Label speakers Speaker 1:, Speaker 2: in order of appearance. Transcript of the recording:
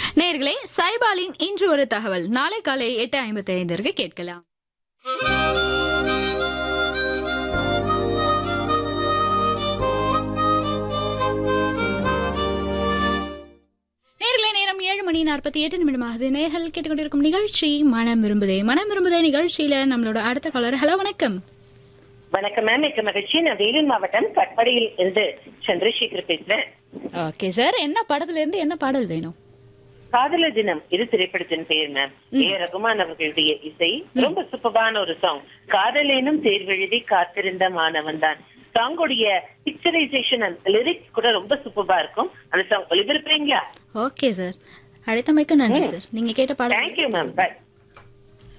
Speaker 1: நேர்களே சைபாலின் இன்று ஒரு தகவல் நாளை காலை எட்டு ஐம்பத்தி ஐந்திற்கு கேட்கலாம் நேர்களே நேரம் ஏழு மணி நாற்பத்தி எட்டு நிமிடமாகுது நேர்கள் கேட்டுக்கொண்டிருக்கும் நிகழ்ச்சி மனம் விரும்புதே மனம் விரும்புதே நிகழ்ச்சியில நம்மளோட அடுத்த காலர் ஹலோ வணக்கம்
Speaker 2: வணக்கம் மேம் மிக்க மகிழ்ச்சி நான் வேலூர் மாவட்டம் கட்படியில் இருந்து சந்திரசேகர் பேசுறேன்
Speaker 1: ஓகே சார் என்ன படத்துல இருந்து என்ன பாடல் வேணும்
Speaker 2: காதலர் தினம் இது திரைப்படத்தின் பெயர் மேம் ஏ ரகுமான் அவர்களுடைய இசை ரொம்ப சூப்பரான ஒரு சாங் காதலேனும் தேர்வெழுதி காத்திருந்த மாணவன் தான் சாங்குடைய பிக்சரைசேஷன் அண்ட் லிரிக்ஸ் கூட ரொம்ப சூப்பரா இருக்கும் அந்த சாங் ஒளிபரப்புறீங்களா
Speaker 1: ஓகே சார் அழைத்தமைக்கு நன்றி சார் நீங்க கேட்ட பாடல்
Speaker 2: தேங்க்யூ மேம் பை